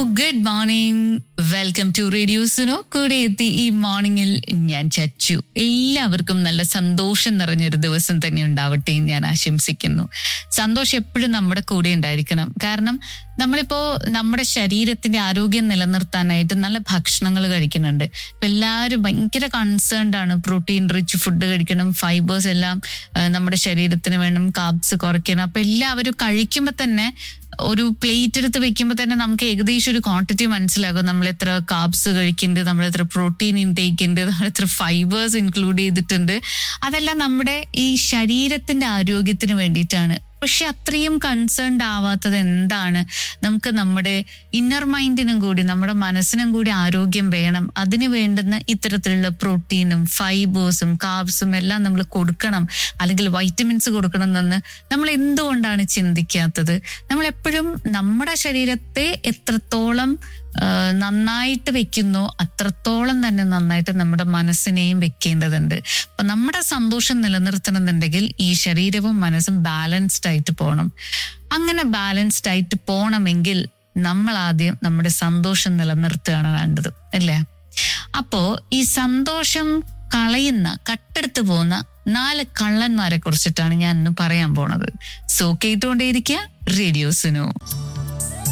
good morning welcome to radio Suno കൂടെ എത്തി ഈ മോർണിംഗിൽ ഞാൻ ചച്ചു എല്ലാവർക്കും നല്ല സന്തോഷം നിറഞ്ഞൊരു ദിവസം തന്നെ ഉണ്ടാവട്ടെ എന്ന് ഞാൻ ആശംസിക്കുന്നു സന്തോഷം എപ്പോഴും നമ്മുടെ കൂടെ ഉണ്ടായിരിക്കണം കാരണം നമ്മളിപ്പോ നമ്മുടെ ശരീരത്തിന്റെ ആരോഗ്യം നിലനിർത്താനായിട്ട് നല്ല ഭക്ഷണങ്ങൾ കഴിക്കുന്നുണ്ട് ഇപ്പൊ എല്ലാവരും ഭയങ്കര കൺസേൺഡ് ആണ് പ്രോട്ടീൻ റിച്ച് ഫുഡ് കഴിക്കണം ഫൈബേഴ്സ് എല്ലാം ആ, നമ്മുടെ ശരീരത്തിന് വേണം കാബ്സ് കുറയ്ക്കണം അപ്പൊ എല്ലാവരും കഴിക്കുമ്പോൾ തന്നെ ഒരു പ്ലേറ്റ് എടുത്ത് വെക്കുമ്പോൾ തന്നെ നമുക്ക് ഏകദേശം ഒരു ക്വാണ്ടിറ്റി മനസ്സിലാകും നമ്മൾ എത്ര കാബ്സ് കഴിക്കുന്നുണ്ട് നമ്മൾ എത്ര പ്രോട്ടീൻ ഇൻടേക്ക് ഉണ്ട് നമ്മൾ എത്ര ഫൈബേഴ്സ് ഇൻക്ലൂഡ് ചെയ്തിട്ടുണ്ട് അതെല്ലാം നമ്മുടെ ഈ ശരീരത്തിന്റെ ആരോഗ്യത്തിന് വേണ്ടിയിട്ടാണ് പക്ഷെ അത്രയും കൺസേൺഡ് ആവാത്തത് എന്താണ് നമുക്ക് നമ്മുടെ ഇന്നർ മൈൻഡിനും കൂടി നമ്മുടെ മനസ്സിനും കൂടി ആരോഗ്യം വേണം അതിന് വേണ്ടുന്ന ഇത്തരത്തിലുള്ള പ്രോട്ടീനും ഫൈബേഴ്സും കാബ്സും എല്ലാം നമ്മൾ കൊടുക്കണം അല്ലെങ്കിൽ വൈറ്റമിൻസ് കൊടുക്കണം എന്ന് നമ്മൾ എന്തുകൊണ്ടാണ് ചിന്തിക്കാത്തത് നമ്മൾ എപ്പോഴും നമ്മുടെ ശരീരത്തെ എത്രത്തോളം ആ, നന്നായിട്ട് വെക്കുന്നോ അത്രത്തോളം തന്നെ നന്നായിട്ട് നമ്മുടെ മനസ്സിനെയും വെക്കേണ്ടതുണ്ട് അപ്പൊ നമ്മുടെ സന്തോഷം നിലനിർത്തണമെന്നുണ്ടെങ്കിൽ ഈ ശരീരവും മനസ്സും ബാലൻസ്ഡ് ആയിട്ട് പോകണം അങ്ങനെ ബാലൻസ്ഡ് ആയിട്ട് പോകണമെങ്കിൽ നമ്മൾ ആദ്യം നമ്മുടെ സന്തോഷം നിലനിർത്തുകയാണ് വേണ്ടത് അല്ലേ അപ്പോ ഈ സന്തോഷം കളയുന്ന കട്ടെടുത്ത് പോകുന്ന നാല് കള്ളന്മാരെ കുറിച്ചിട്ടാണ് ഞാൻ ഇന്ന് പറയാൻ പോണത് സോ കേട്ടുകൊണ്ടേയിരിക്കുക റേഡിയോസിനോ